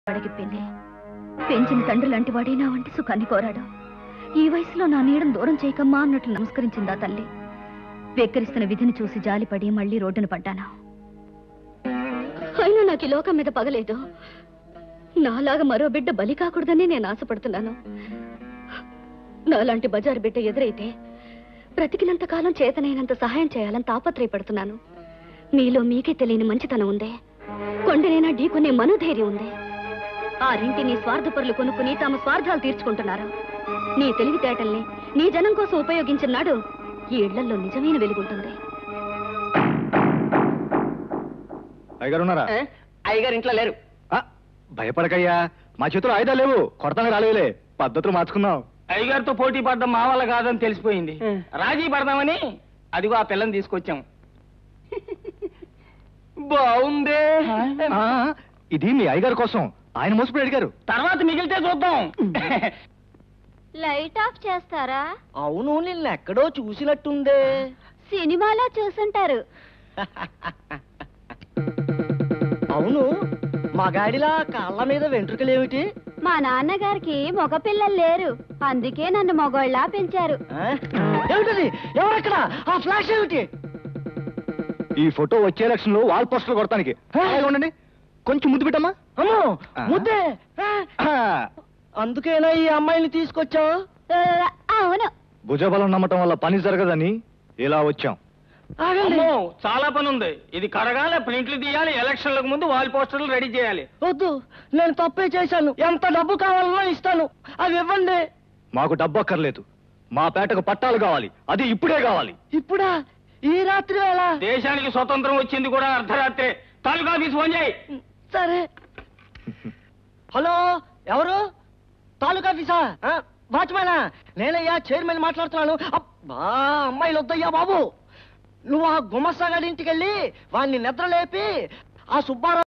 వాడికి పెళ్ళి పెంచిన తండ్రి లాంటి వాడే నా వంటి సుఖాన్ని కోరాడు ఈ వయసులో నా నీడను దూరం చేయకమ్మా అన్నట్లు నమస్కరించిందా తల్లి వెక్కిరిస్తున్న విధిని చూసి జాలిపడి మళ్ళీ రోడ్డున పడ్డాను అయినా నాకు ఈ లోకం మీద పగలేదు నాలాగా మరో బిడ్డ బలి కాకూడదని నేను ఆశపడుతున్నాను నాలాంటి బజారు బిడ్డ ఎదురైతే బ్రతికినంత కాలం చేతనైనంత సహాయం చేయాలని తాపత్రయపడుతున్నాను మీలో మీకే తెలియని మంచితనం ఉందే కొండనైనా ఢీకొనే మనోధైర్యం ఉంది ఆ రింటిని స్వార్థపరులు కొనుక్కుని తమ స్వార్థాలు తీర్చుకుంటున్నారు నీ తెలివితేటల్ని నీ జనం కోసం ఉపయోగించిన నాడు ఈ ఇళ్లలో నిజమైన వెలుగుంటుంది అయ్యగారు ఉన్నారా అయ్యగారు ఇంట్లో లేరు ఆ, భయపడకయ్యా మా చేతులు ఆయుధాలు లేవు కొడతానికి రాలేవులే పద్ధతులు మార్చుకుందాం అయ్యగారితో పోటీ పడ్డం మా వల్ల కాదని తెలిసిపోయింది రాజీ పడదామని అదిగో ఆ పిల్లని తీసుకొచ్చాం బాగుందే ఆ, ఇది మీ అయ్యగారు కోసం ఆయన మోసపోయి అడిగారు తర్వాత మిగిలితే చూద్దాం లైట్ ఆఫ్ చేస్తారా అవును నిన్న ఎక్కడో చూసినట్టుందే సినిమాలో చూసుంటారు అవును మగాడిలా కాళ్ళ మీద వెంట్రుకలేమిటి మా నాన్నగారికి మగ పిల్లలు లేరు అందుకే నన్ను మగోళ్ళ పెంచారు ఆ? ఏమిటది ఎవరక్కడ ఆ ఫ్లాష్ ఏమిటి ఈ ఫోటో వచ్చే ఎలక్షన్ లో వాల్ పోస్టర్ కొడతానికి అలాగే ఉండండి కొంచెం ముద్దు పెట్టమ్మా అమ్మో ఆ? ముద్దే ఆ? ఆ, అందుకేనా ఈ అమ్మాయిని తీసుకొచ్చావు అవును భుజబలం నమ్మటం వల్ల పని జరగదని ఇలా వచ్చాం ఆగండి చాలా పని ఉంది ఇది కడగాలి ప్రింట్లు తీయాలి ఎలక్షన్లకు ముందు వాల్ పోస్టర్లు రెడీ చేయాలి వద్దు నేను తప్పే చేశాను ఎంత డబ్బు కావాలన్నా ఇస్తాను అవి ఇవ్వండి మాకు డబ్బు అక్కర్లేదు మా పేటకు పట్టాలు కావాలి అది ఇప్పుడే కావాలి ఇప్పుడా ఈ రాత్రి వేళ దేశానికి స్వతంత్రం వచ్చింది కూడా అర్ధరాత్రే తాలూకా ఆఫీస్ ఫోన్ చేయి సరే హలో ఎవరు తాలూకా ఆఫీసా ఆ, వాచ్మేనా నేనయ్యా చైర్మన్ మాట్లాడుతున్నాను అబ్బా అమ్మాయిలు వద్దయ్యా బాబు నువ్వు ఆ గుమస్తా గారి ఇంటికి వెళ్ళి వాడిని నిద్ర లేపి ఆ సుబ్బారావు